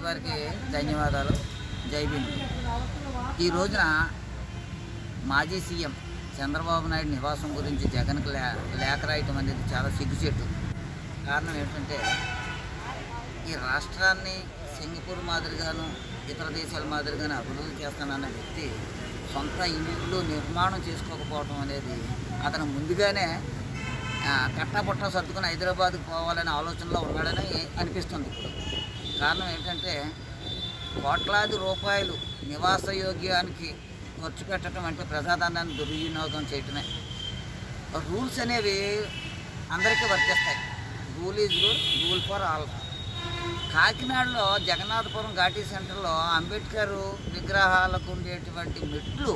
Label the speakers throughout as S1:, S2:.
S1: వారికి ధన్యవాదాలు జై భీమ్ ఈ రోజున మాజీ సీఎం చంద్రబాబు నాయుడు నివాసం గురించి జగన్కి లే లేఖ రాయటం అనేది చాలా సిగ్గుచేటు కారణం ఏంటంటే ఈ రాష్ట్రాన్ని సింగపూర్ మాదిరిగాను ఇతర దేశాల మాదిరిగాను అభివృద్ధి చేస్తానన్న వ్యక్తి సొంత ఇల్లు నిర్మాణం చేసుకోకపోవడం అనేది అతను ముందుగానే ఆ, కట్టబుట్ట సర్దుకుని హైదరాబాద్కి పోవాలనే ఆలోచనలో ఉన్నాడని అనిపిస్తుంది ఇప్పుడు కారణం ఏంటంటే కోట్లాది రూపాయలు నివాస యోగ్యానికి ఖర్చు పెట్టడం అంటే ప్రజాధనాన్ని దుర్వినియోగం చేయటమే రూల్స్ అనేవి అందరికీ వర్తిస్తాయి rule is rule rule for all కాకినాడలో జగన్నాథపురం ఘాటీ సెంటర్లో అంబేద్కర్ విగ్రహాలకు ఉండేటువంటి మెట్లు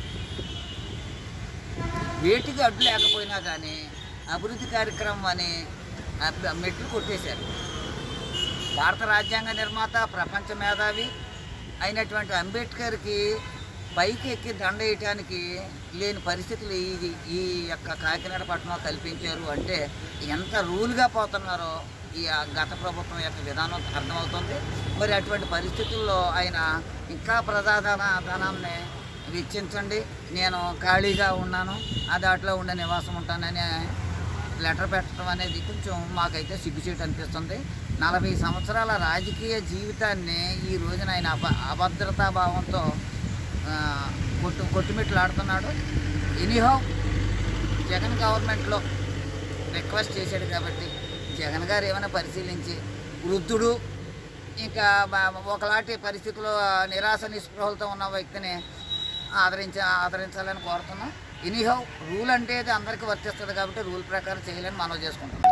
S1: వేటికి అడ్డు లేకపోయినా కానీ అభివృద్ధి కార్యక్రమం అని అబ్- మెట్లు కొట్టేశారు భారత రాజ్యాంగ నిర్మాత ప్రపంచ మేధావి అయినటువంటి అంబేద్కర్కి పైకి ఎక్కి దండ వేయటానికి లేని పరిస్థితులు ఈ ఈ యొక్క కాకినాడ పట్టణం కల్పించారు అంటే ఎంత రూల్గా పోతున్నారో ఈ ఆ గత ప్రభుత్వం యొక్క విధానం అర్థమవుతుంది మరి అటువంటి పరిస్థితుల్లో ఆయన ఇంకా ప్రజాధన ధనాన్ని వెచ్చించండి నేను ఖాళీగా ఉన్నాను ఆ దాంట్లో ఉండే నివాసం ఉంటానని లెటర్ పెట్టడం అనేది కొంచెం మాకైతే సిగ్గుచేటు అనిపిస్తుంది నలభై సంవత్సరాల రాజకీయ జీవితాన్ని ఈ రోజున ఆయన అభ అభద్రతా భావంతో ఆ, కొట్టు కొట్టుమిట్లాడుతున్నాడు ఎనీహౌ జగన్ గవర్నమెంట్లో రిక్వెస్ట్ చేశాడు కాబట్టి జగన్ గారు ఏమైనా పరిశీలించి వృద్ధుడు ఇంకా బ- ఒకలాంటి పరిస్థితుల్లో నిరాశ నిస్పృహలతో ఉన్న వ్యక్తిని ఆదరించ ఆదరించాలని కోరుతున్నాం ఎనీహౌ రూల్ అంటే అది అందరికీ వర్తిస్తుంది కాబట్టి రూల్ ప్రకారం చేయాలని మనవి చేసుకుంటున్నాం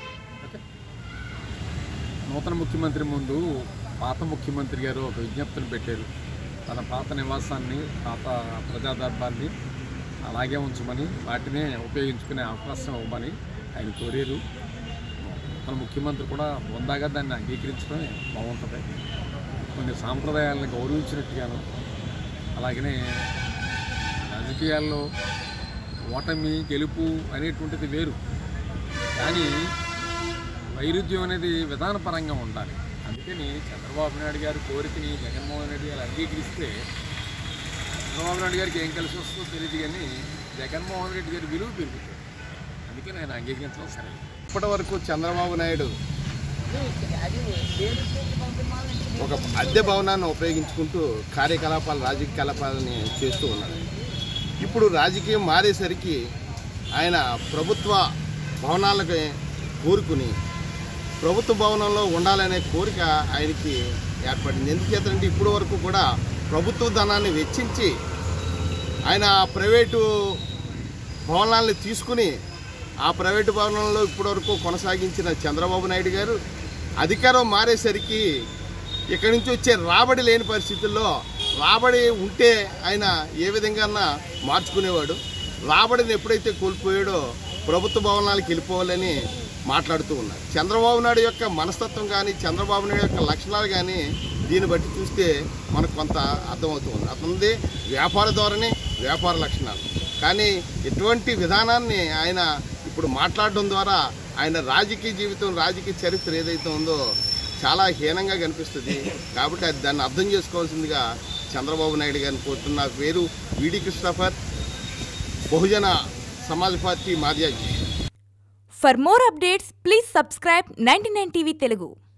S2: నూతన ముఖ్యమంత్రి ముందు పాత ముఖ్యమంత్రి గారు ఒక విజ్ఞప్తిని పెట్టారు తన పాత నివాసాన్ని పాత ప్రజా దర్బార్ని అలాగే ఉంచమని వాటినే ఉపయోగించుకునే అవకాశం ఇవ్వమని ఆయన కోరారు మన ముఖ్యమంత్రి కూడా ఉందాగా దాన్ని అంగీకరించడమే బాగుంటుంది కొన్ని సాంప్రదాయాలను గౌరవించినట్టుగాను అలాగనే రాజకీయాల్లో ఓటమి గెలుపు అనేటువంటిది వేరు కానీ వైరుధ్యం అనేది విధానపరంగా ఉండాలి అందుకని చంద్రబాబు నాయుడు గారి కోరికని జగన్మోహన్ రెడ్డి గారు అంగీకరిస్తే చంద్రబాబు నాయుడు గారికి ఏం కలిసి వస్తుందో తెలియదు కానీ జగన్మోహన్ రెడ్డి గారి విలువ పెరుగుతుంది అందుకని ఆయన అంగీకరించడం సరే
S3: ఇప్పటి వరకు చంద్రబాబు నాయుడు ఒక అద్దె భవనాన్ని ఉపయోగించుకుంటూ కార్యకలాపాలు రాజకీయ కలాపాలని చేస్తూ ఉన్నాడు ఇప్పుడు రాజకీయం మారేసరికి ఆయన ప్రభుత్వ భవనాలకు కోరుకుని ప్రభుత్వ భవనంలో ఉండాలనే కోరిక ఆయనకి ఏర్పడింది ఎందుచేతంటే ఇప్పటి వరకు కూడా ప్రభుత్వ ధనాన్ని వెచ్చించి ఆయన ప్రైవేటు భవనాలను తీసుకుని ఆ ప్రైవేటు భవనంలో ఇప్పటివరకు కొనసాగించిన చంద్రబాబు నాయుడు గారు అధికారం మారేసరికి ఇక్కడి నుంచి వచ్చే రాబడి లేని పరిస్థితుల్లో రాబడి ఉంటే ఆయన ఏ విధంగా మార్చుకునేవాడు రాబడిని ఎప్పుడైతే కోల్పోయాడో ప్రభుత్వ భవనాలకు వెళ్ళిపోవాలని మాట్లాడుతూ ఉన్నారు చంద్రబాబు నాయుడు యొక్క మనస్తత్వం కానీ చంద్రబాబు నాయుడు యొక్క లక్షణాలు కానీ దీన్ని బట్టి చూస్తే మనకు కొంత అర్థమవుతుంది అతనిది వ్యాపార ధోరణి వ్యాపార లక్షణాలు కానీ ఇటువంటి విధానాన్ని ఆయన ఇప్పుడు మాట్లాడడం ద్వారా ఆయన రాజకీయ జీవితం రాజకీయ చరిత్ర ఏదైతే ఉందో చాలా హీనంగా కనిపిస్తుంది కాబట్టి అది దాన్ని అర్థం చేసుకోవాల్సిందిగా చంద్రబాబు నాయుడు గారిని కోరుతున్న నా పేరు విడి క్రిస్టఫర్ బహుజన సమాజ్ పార్టీ మాధ్యాజీ
S4: For more updates, please subscribe 99 TV Telugu.